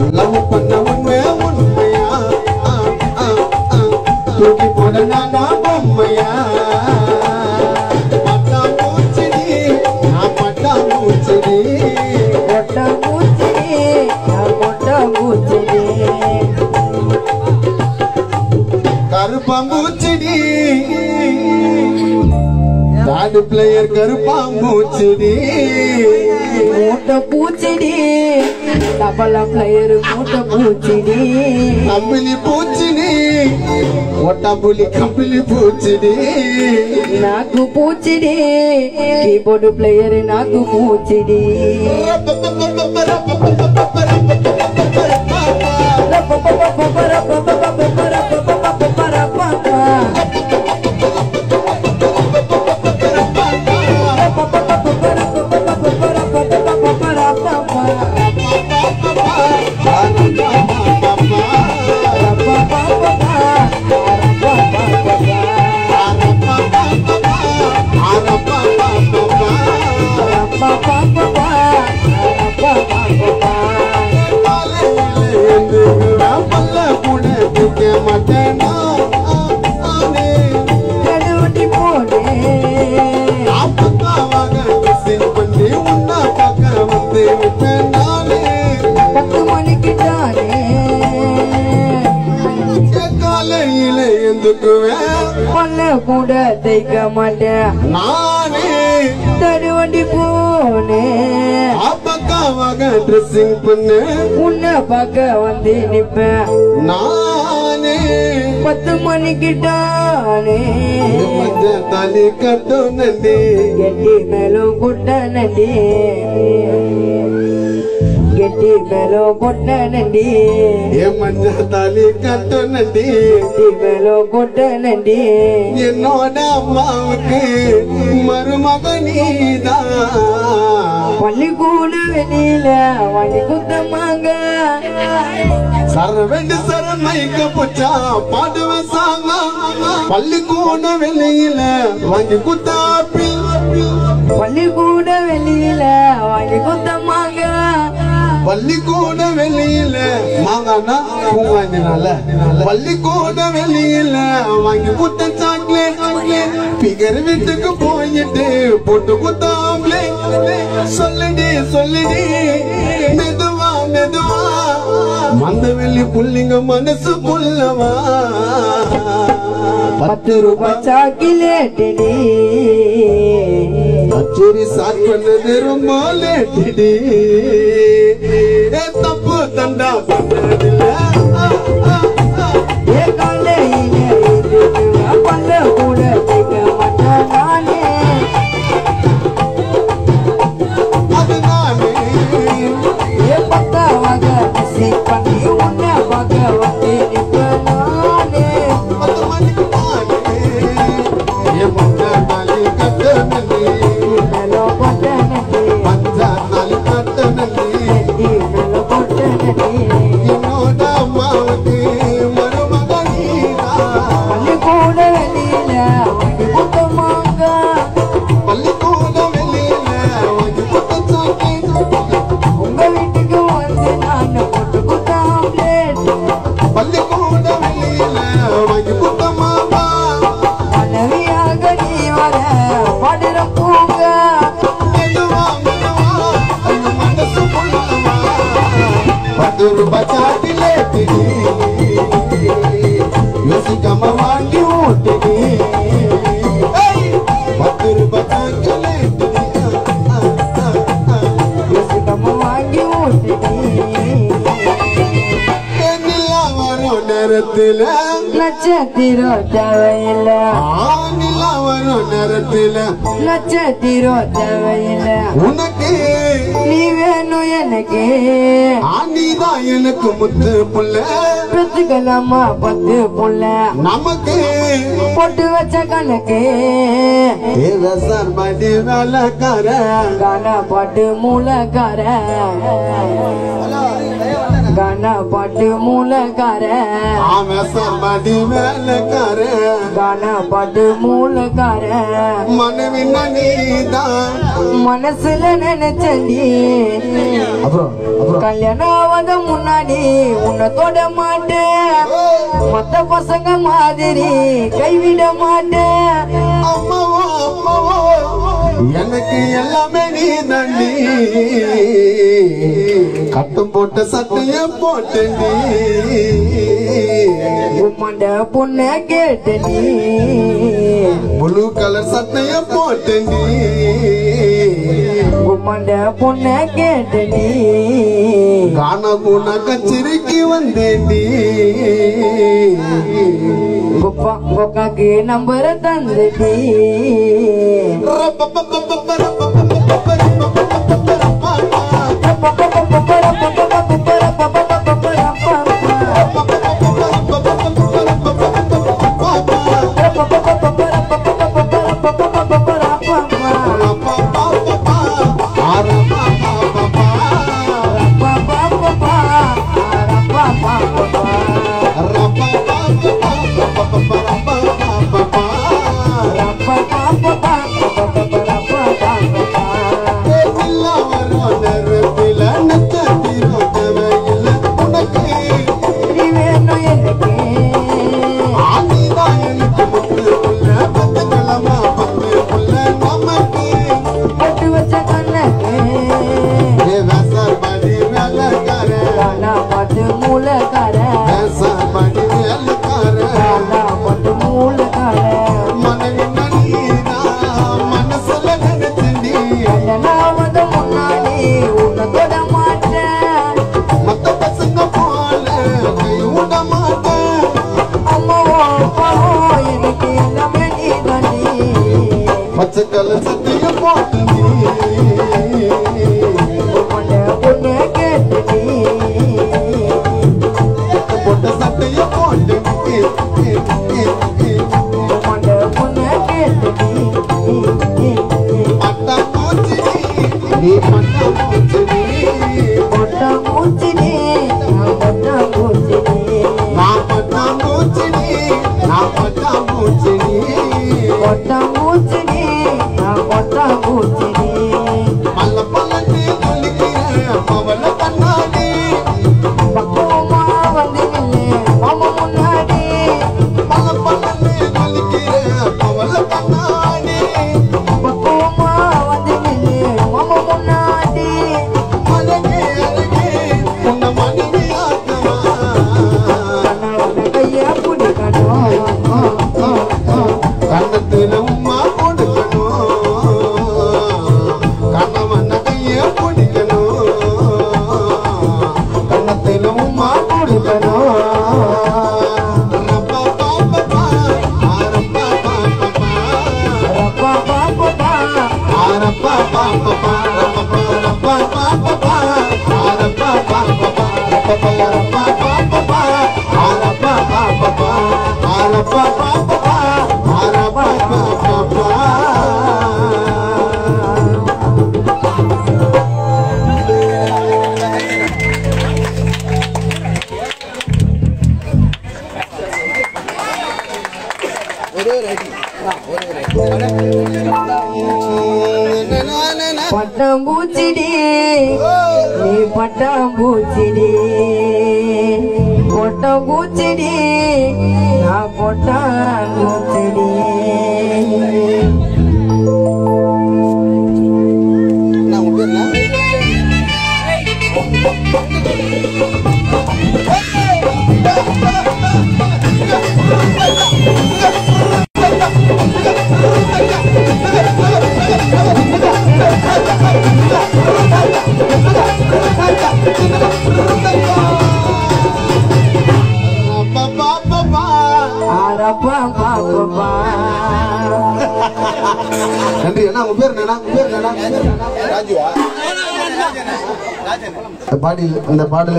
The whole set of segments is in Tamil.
லவ் பண்ண உண்மை உண்மையா ஆ, ஆ, ஆ. தூக்கி போட நானா பொம்மையா பட்டா பூச்செடி நான் பட்டா பூச்செடி மொட்டை பூச்செடி நான் மொட்டை பூச்செடி கருப்பாம்பூச்செடி தாடு பிளேயர் கருப்பாம்பூச்செடி மூட்டை பூச்செடி டபல பிளேயர் மூட்டை பூச்செடி கம்பிளி பூச்செடி ஒட்டாம்புலி கம்பிளி பூச்செடி నాకు పూచిడి కీబోర్డ్ ప్లేయర్ నాకు పూచిడి பத்து மணிக்கு தானே காலையில எந்துக்குவேன் பல்ல கூட தைக்க மாட்டேன் நானே தடுவண்டி போனே அப்பக்காவாக ட்ரெஸ்ஸிங் பண்ணு உன்னை பார்க்க வந்து நிப்பேன் நானே பத்து மணிக்கு தானே மஞ்ச தாலி கட்டும் நண்டி கெட்டி மேலும் குட்ட நண்டி கெட்டி மேலும் குட்ட நண்டி ஏ மஞ்ச தாலி கட்டும் நண்டி கெட்டி மேலும் குட்ட நண்டி என்னோட அம்மாவுக்கு மருமக நீதான் பள்ளிக்கூட வெளியில வண்டி குத்தமாங்க சரவெண்டு சர மைக்க புச்சா பாடுவேன் சாங்க பள்ளிக்கூட வெளியில வாங்கி குத்தாப்பி பள்ளிக்கூட வெளியில வாங்கி குத்தமாங்க பள்ளிக்கூட வெளியில மாங்கானா பூங்காஞ்சினால பள்ளிக்கூட வெளியில வாங்கி குத்த சாக்லேட் பிகர் வீட்டுக்கு போயிட்டு போட்டு குத்தாம்லே சொல்லுடி சொல்லுடி மெதுவா மெதுவா மந்த வெளி புள்ளிங்க மனசு புல்லவா பத்து ரூபாய் சாக்கிலேட்டடி கச்சேரி ஸ்டார்ட் பண்ணது ரொம்ப லேட்டுடி ஏ தப்பு தண்டா பண்ணதில்ல ஆ, ஆ, ஆ. ஏ காலையில எழுந்துட்டு பல்ல கூட தைக்க மாட்டேன் நானே அது நானே ஏ பக்காவாக மிஸ்ஸி பண்ணி உன்னை பார்க்க வந்து நிற்பேன் நானே பத்து மணிக்கு நானே ஏ மஞ்ச நாளி கட்ட நன்றி மேலோ கொட்ட நன்றி மஞ்ச நாளி கட்ட நன்றி நன்றி மேலோ கொட்ட நன்றி என்னோட அம்மாவுக்கு மருமக நீதான் பள்ளிக்கூட வெளியில வாங்கி குத்தமாங்க பள்ளிக்கூட வெளியில வாங்கி குத்த சாக்லேட் உங்க வீட்டுக்கு வந்து நான் போட்டு குத்தாம்லேட் பள்ளிக்கூட வெளியில வாங்கி குத்த மாமா மனைவியாக நீ வர படுற பூங்க மெதுவா மெதுவா ஐயோ மனசு புல்லவா பத்து ரூபாய் சாட்டிலே திடி யோசிக்காம வாங்கி ஓட்டுடி ஏய், பத்து ரூபாய் சாட்டிலே திடி ஆ, ஆ, ஆ, ஆ. யோசிக்காம வாங்கி ஊட்டிடி நிலா வரும் நேரத்துல நட்சத்திரம் தேவையில்லை ஆ, நிலா வரும் நேரத்துல நட்சத்திரம் தேவையில்லை உனக்கு நீ வேணும் எனக்கு ஆண்டிதான் எனக்கு முத்து புள்ள பெத்துக்கலாமா பத்து புள்ள நமக்கு போட்டு வச்ச கணக்கு தேவசார் மடி வேலைக்கார கானா பாட்டு மூலக்கார கானா கானா பாட்டு மூலக்கார அவன் சர்வடி வேலைக்கார கானா பாட்டு மூலக்கார மனைவி நீதான் மனசுல நினைச்சண்டி அப்புறம் அப்புறம் கல்யாணம் ஆகாத முன்னாடி உன்னை தொட மாட்டேன் மத்த பசங்க மாதிரி கைவிட மாட்டேன் அம்மாவோ அம்மாவோ எனக்கு எல்லாமே நீ தண்டி கட்டம் போட்ட சட்டைய போட்டண்டி உம்மண்ட பொண்ண கேட்ட நீ ப்ளூ கலர் சட்டைய போட்டண்டி உம்மண்ட பொண்ண கேட்ட நீ காண கூண கச்சிரிக்கு வந்தேண்டி குப்பா கொக்காக்கு நம்பர தந்துடி நீ வேணும் எனக்கு பொட்டு வச்ச கண்ணுக்கு கானா பாட்டு மூலக்கார கானா பாட்டு மூலக்கார மனசுல நினைச்சண்டி கல்யாணம் வந்து முன்னாடி உன்னை தொட மாட்டேன் மத்த பசங்க போல கை விட மாட்டேன் அம்மாவோ அப்பாவோ எனக்கு எல்லாமே நீ தாண்டி பச்சை கலர் சட்டைய போட்டு நீ உம்மண்ட பொண்ணு கேட்டு நீ போட்ட சட்டைய போட்டு நீ உம்மண்ட பொண்ணு கேட்டு நீ பட்டா பூச்சி நீ பட்டா பூச்சி பொட்டா மூச்சு நீ பொட்டா மூச்சு நீ நான் பட்டா பூச்சி நான் பட்டா பூச்சி பொட்டா மூச்சு நீ பொட்டா மூச்சு நீ பல்ல பல்லட்டு சொல்லிக்கிறேன் பவல கண்ணாடி பக்குவமா வந்து நில்லு மாமா முன்னாடி பல்ல பல்லட்டு சொல்லிக்கிறேன் பவல கண்ணாடி பக்குவமா வந்து நில்லு மாமா முன்னாடி அழகே அழகே உன்னை மனைவி ஆக்கவா கண்ணால கைய பிடிக்கணும் கண்ணத்துல உமா கொடுக்கணும் கண்ணவன கைய பிடிக்கணும் கண்ணத்துல உமா கொடுக்கணும் ரப்பா பாப்பா ஆரப்பா பாப்பா ரப்பா பாப்பா ஆரப்பா பாப்பா ரப்பா பாப்பா ஆரப்பா பாப்பா ரப்பா பாப்பா ஆரப்பா பாப்பா ஆரப்பா பாப்பா ஆரப்பா பாப்பா பட்டாம்பூச்சிடி நீ பட்டாம்பூச்சிடி பொட்டாம்பூச்சிடி நான் பொட்டாம்பூச்சிடி பாப்பா அரப்பா பாப்பா நன்றி அண்ணா உங்க பேர் என்னண்ணா உங்க பேர் என்னண்ணா உங்க பேர் என்னண்ணா? ராஜுவா இந்த பாடல் இந்த பாடலை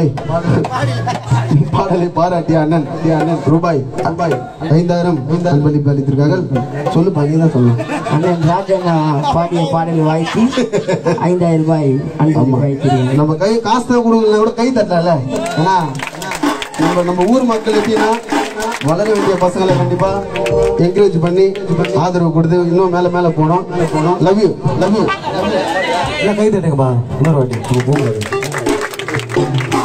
பாடலை பாராட்டிய அண்ணன் அண்ணன் ரூபாய் ரூபாய் ஐந்தாயிரம் அன்பளிப்பு அளித்திருக்கார்கள் சொல்லு பாக்கி தான் சொல்லணும் அண்ணன் ராஜண்ணா பாடிய பாடல் வாழ்த்தி ஐந்தாயிரம் ரூபாய் அன்பளிப்பு வைத்திருக்கிறேன் நம்ம கை காசு தான் கொடுக்கலனா கூட கை தட்டல ஏன்னா நம்ம நம்ம ஊர் மக்கள் எப்படின்னா வளர வேண்டிய பசங்களை கண்டிப்பா என்கரேஜ் பண்ணி ஆதரவு கொடுத்து இன்னும் மேல மேல போனோம் போனோம் லவ் யூ லவ் யூ இல்லை கை தட்டுங்கப்பா இன்னொரு வாட்டி உங்க பூங்க